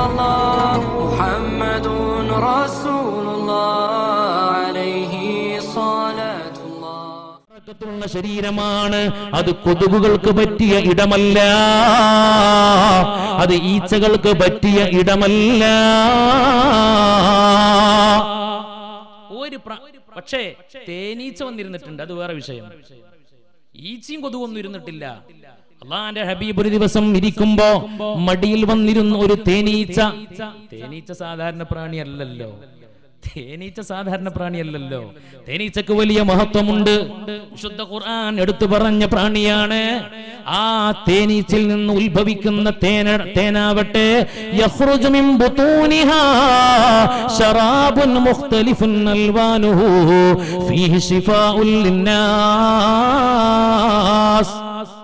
الله محمد رسول الله عليه صلاة الله ത്തുള്ള ശരീരമാണ് അത് കൊതുകുകൾക്ക് പറ്റിയ ഇടമല്ല അത് ഈച്ചകൾക്ക് പറ്റിയ ഇടമല്ല ഒരു പ്ര- പക്ഷേ തേനീച്ച വന്നിരുന്നിട്ടുണ്ട് അത് വേറെ വിഷയം ഈച്ചയും കൊതുകൊന്നും ഇരുന്നിട്ടില്ല അള്ളാന്റെ ഹബീബ് ഒരു ദിവസം ഇരിക്കുമ്പോ മടിയിൽ വന്നിരുന്ന ഒരു തേനീച്ച തേനീച്ച സാധാരണ പ്രാണിയല്ലല്ലോ തേനീച്ച സാധാരണ പ്രാണിയല്ലല്ലോ തേനീച്ചക്ക് വലിയ മഹത്വമുണ്ട് വിശുദ്ധ ഖുർആൻ എടുത്തു പറഞ്ഞ പ്രാണിയാണ് ആ തേനീച്ചിൽ നിന്ന് ഉത്ഭവിക്കുന്ന തേന തേനാവട്ടെ യഖ്റുജു മിൻ ബുതൂനിഹാ ശറാബുൻ മുഖ്തലിഫുൻ അൽവാനുഹു ഫീഹി ശിഫാഉൽ ലിന്നാസ്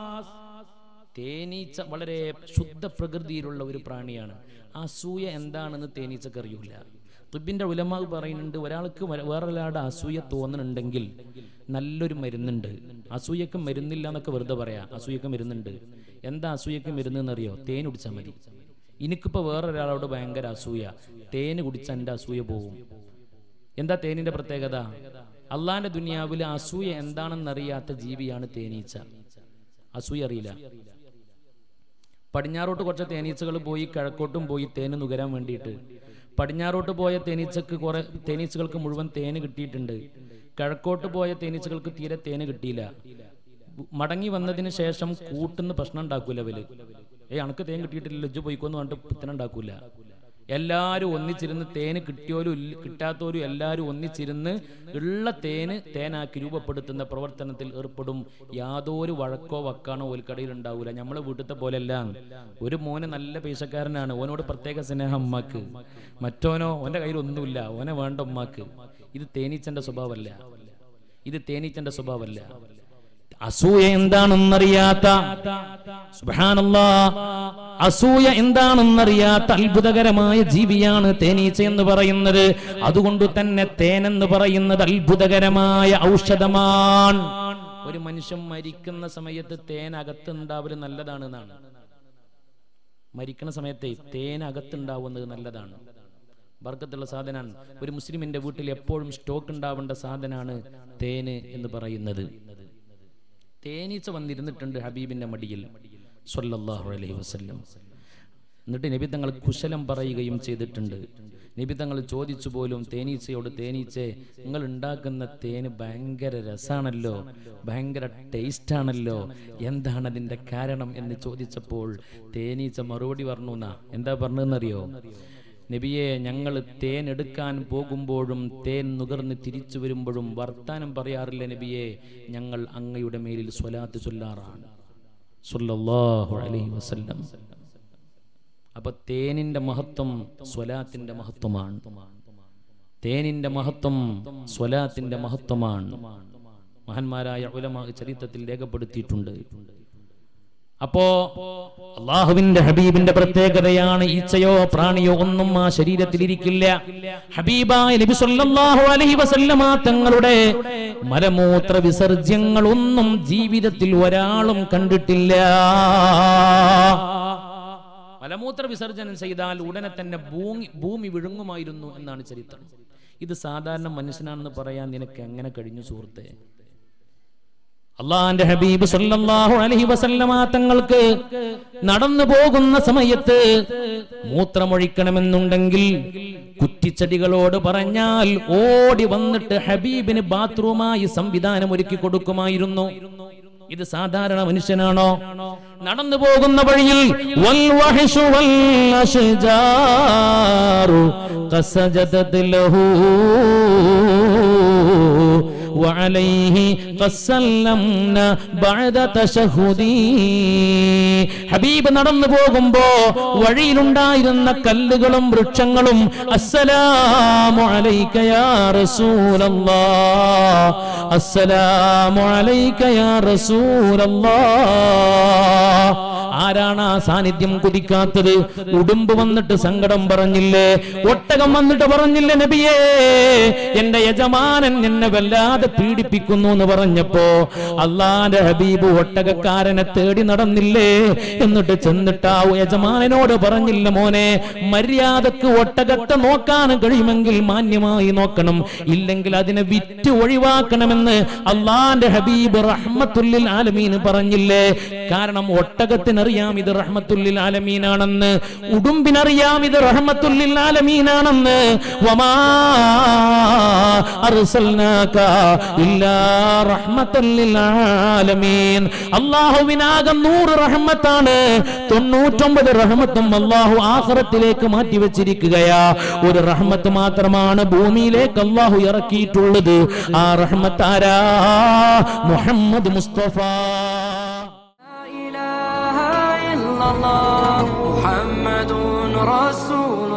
തേനീച്ച വളരെ ശുദ്ധ പ്രകൃതിയിലുള്ള ഒരു പ്രാണിയാണ് അസൂയ എന്താണെന്ന് തേനീച്ചക്ക് അറിയൂല തുബിന്റെ ഉലമാവ് പറയുന്നുണ്ട് ഒരാൾക്ക് വര- വേറൊരാളുടെ അസൂയ തോന്നുന്നുണ്ടെങ്കിൽ നല്ലൊരു മരുന്നുണ്ട് അസൂയക്ക് മരുന്നില്ല എന്നൊക്കെ വെറുതെ പറയാം അസൂയക്ക് മരുന്നുണ്ട് എന്താ അസൂയക്ക് മരുന്ന് അറിയോ തേൻ കുടിച്ചാൽ മതി എനിക്കിപ്പോ വേറൊരാളോട് ഭയങ്കര അസൂയ തേന് കുടിച്ചാൽ എൻ്റെ അസൂയ പോവും എന്താ തേനിന്റെ പ്രത്യേകത അള്ളാന്റെ ദുനിയാവിൽ അസൂയ എന്താണെന്നറിയാത്ത ജീവിയാണ് തേനീച്ച അസൂയ അറിയില്ല പടിഞ്ഞാറോട്ട് കുറച്ച് തേനീച്ചകൾ പോയി കിഴക്കോട്ടും പോയി തേന് നുകരാൻ വേണ്ടിയിട്ട് പടിഞ്ഞാറോട്ട് പോയ തേനീച്ചക്ക് കുറെ തേനീച്ചകൾക്ക് മുഴുവൻ തേന് കിട്ടിയിട്ടുണ്ട് കിഴക്കോട്ട് പോയ തേനീച്ചകൾക്ക് തീരെ തേന് കിട്ടിയില്ല മടങ്ങി വന്നതിന് ശേഷം കൂട്ടുന്ന പ്രശ്നം ഉണ്ടാക്കൂല അവല് ഏയ് അണക്ക് തേൻ കിട്ടിയിട്ടില്ല ഇജ്ജ് പോയിക്കോന്ന് പറഞ്ഞിട്ട് പ്രശ്നം ഉണ്ടാക്കൂല എല്ലാവരും ഒന്നിച്ചിരുന്ന് തേന് കിട്ടിയോരും ഇല്ല- കിട്ടാത്തവരും എല്ലാവരും ഒന്നിച്ചിരുന്ന് ഉള്ള തേന് തേനാക്കി രൂപപ്പെടുത്തുന്ന പ്രവർത്തനത്തിൽ ഏർപ്പെടും യാതൊരു വഴക്കോ വക്കാണോ ഓൽക്കടയിൽ ഉണ്ടാവൂല നമ്മളെ വീട്ടിലത്തെ പോലെയല്ല ഒരു മോന് നല്ല പൈസക്കാരനാണ് ഓനോട് പ്രത്യേക സ്നേഹം ഉമ്മാക്ക് മറ്റോനോ ഓന്റെ കയ്യിൽ ഒന്നുമില്ല ഓനെ വേണ്ട ഉമ്മാക്ക് ഇത് തേനീച്ചന്റെ സ്വഭാവമല്ല ഇത് തേനീച്ചന്റെ സ്വഭാവമല്ല അസൂയ എന്താണെന്നറിയാത്ത സുബ്ഹാനല്ലാ അസൂയ എന്താണെന്നറിയാത്ത അത്ഭുതകരമായ ജീവിയാണ് തേനീച്ച എന്ന് പറയുന്നത് അതുകൊണ്ട് തന്നെ തേൻ എന്ന് പറയുന്നത് അത്ഭുതകരമായ ഔഷധമാണ് ഒരു മനുഷ്യൻ മരിക്കുന്ന സമയത്ത് തേൻ അകത്തുണ്ടാവല് നല്ലതാണ് എന്നാണ് മരിക്കുന്ന സമയത്തെ തേൻ അകത്തുണ്ടാവുന്നത് നല്ലതാണ് ബർക്കത്തുള്ള സാധനമാണ് ഒരു മുസ്ലിമിന്റെ വീട്ടിൽ എപ്പോഴും സ്റ്റോക്ക് ഉണ്ടാവേണ്ട സാധനമാണ് തേന് എന്ന് പറയുന്നത് തേനീച്ച വന്നിരുന്നിട്ടുണ്ട് ഹബീബിന്റെ മടിയിൽ സ്വല്ലല്ലാഹു അലൈഹി വസല്ലം എന്നിട്ട് നബി തങ്ങൾ കുശലം പറയുകയും ചെയ്തിട്ടുണ്ട് നബി തങ്ങൾ ചോദിച്ചു പോലും തേനീച്ചയോട് തേനീച്ചെ നിങ്ങൾ ഉണ്ടാക്കുന്ന തേന് ഭയങ്കര രസാണല്ലോ ഭയങ്കര ടേസ്റ്റ് ആണല്ലോ എന്താണ് അതിന്റെ കാരണം എന്ന് ചോദിച്ചപ്പോൾ തേനീച്ച മറുപടി പറഞ്ഞു എന്നാ എന്താ പറഞ്ഞതെന്നറിയോ നബിയെ ഞങ്ങൾ തേൻ എടുക്കാൻ പോകുമ്പോഴും തേൻ നുകർന്ന് തിരിച്ചു വരുമ്പോഴും വർത്താനം പറയാറില്ല നബിയെ ഞങ്ങൾ അങ്ങയുടെ മേലിൽ സ്വലാത്ത് ചൊല്ലാറാണ് സ്വല്ലല്ലാഹു അലൈഹി വസല്ലം അപ്പൊ തേനിന്റെ മഹത്വം സ്വലാത്തിന്റെ മഹത്വമാണ് തേനിന്റെ മഹത്വം സ്വലാത്തിന്റെ മഹത്വമാണ് മഹാന്മാരായ ഉലമ ചരിത്രത്തിൽ രേഖപ്പെടുത്തിയിട്ടുണ്ട് അപ്പോ അള്ളാഹുവിന്റെ ഹബീബിന്റെ പ്രത്യേകതയാണ് ഈച്ചയോ പ്രാണിയോ ഒന്നും ആ ശരീരത്തിൽ ഇരിക്കില്ല ഹബീബായ നബി സല്ലല്ലാഹു അലൈഹി വസല്ലമ തങ്ങളുടെ മലമൂത്ര വിസർജ്യങ്ങൾ ഒന്നും ജീവിതത്തിൽ ഒരാളും കണ്ടിട്ടില്ല മലമൂത്ര വിസർജനം ചെയ്താൽ ഉടനെ തന്നെ ഭൂമി ഭൂമി വിഴുങ്ങുമായിരുന്നു എന്നാണ് ചരിത്രം ഇത് സാധാരണ മനുഷ്യനാണെന്ന് പറയാൻ നിനക്ക് എങ്ങനെ കഴിഞ്ഞു സുഹൃത്തെ അള്ളാന്റെ ഹബീബ് സല്ലല്ലാഹു അലൈഹി വസല്ലമ തങ്ങൾക്ക് നടന്നു പോകുന്ന സമയത്ത് മൂത്രമൊഴിക്കണമെന്നുണ്ടെങ്കിൽ കുറ്റിച്ചെടികളോട് പറഞ്ഞാൽ ഓടി വന്നിട്ട് ഹബീബിന് ബാത്റൂമായി സംവിധാനം ഒരുക്കി കൊടുക്കുമായിരുന്നു ഇത് സാധാരണ മനുഷ്യനാണോ നടന്നു പോകുന്ന വഴിയിൽ വൽ വഹ്ശു വൽ അശ്ജാറു ഖസജദത് ലഹു وعليه قد سلمنا بعد تشهدي ഹബീബ് നടന്നു പോകുമ്പോ വഴിയിലുണ്ടായിരുന്ന കല്ലുകളും വൃക്ഷങ്ങളും അസ്സലാമു അലൈക യാ റസൂലല്ലാഹ് അസ്സലാമു അലൈക യാ റസൂലല്ലാഹ് ആരാണ് ആ സാന്നിധ്യം കുതിക്കാത്തത് ഉടുമ്പ് വന്നിട്ട് സങ്കടം പറഞ്ഞില്ലേ ഒട്ടകം വന്നിട്ട് പറഞ്ഞില്ലേ നബിയേ എന്റെ യജമാനൻ എന്നെ വല്ലാതെ പീഡിപ്പിക്കുന്നു എന്ന് പറഞ്ഞപ്പോ അള്ളാന്റെ ഹബീബ് ഒട്ടകക്കാരനെ തേടി നടന്നില്ലേ എന്നിട്ട് ചെന്നിട്ട് ആ യജമാനനോട് പറഞ്ഞില്ല മോനെ മര്യാദക്ക് ഒട്ടകത്തെ നോക്കാൻ കഴിയുമെങ്കിൽ മാന്യമായി നോക്കണം ഇല്ലെങ്കിൽ അതിനെ വിറ്റ് ഒഴിവാക്കണമെന്ന് അള്ളാന്റെ ഹബീബ് റഹ്മത്തുല്ലിൽ ആലമീൻ പറഞ്ഞില്ലേ കാരണം ഒട്ടകത്തിനറിയാം ഇത് റഹ്മത്തുല്ലിൽ ആലമീനാണെന്ന് ഉടുമ്പിനറിയാം ഇത് റഹ്മത്തുല്ലിൽ ആലമീനാണെന്ന് വമാ അർസൽനാക ഇല്ലാ റഹ്മത്തൽ ലിൽ ആലമീൻ അല്ലാഹുവിനാകെ നൂറ് റഹ്മത്താണ് തൊണ്ണൂറ്റൊമ്പത് റഹ്മത്തും അല്ലാഹു ആഖിറത്തിലേക്ക് മാറ്റി വെച്ചിരിക്കുകയാ ഒരു റഹ്മത്ത് മാത്രമാണ് ഭൂമിയിലേക്ക് അല്ലാഹു ഇറക്കിയിട്ടുള്ളത് ആ റഹ്മത്ത് ആരാ മുഹമ്മദ് മുസ്തഫ لا إله إلا الله محمد رسول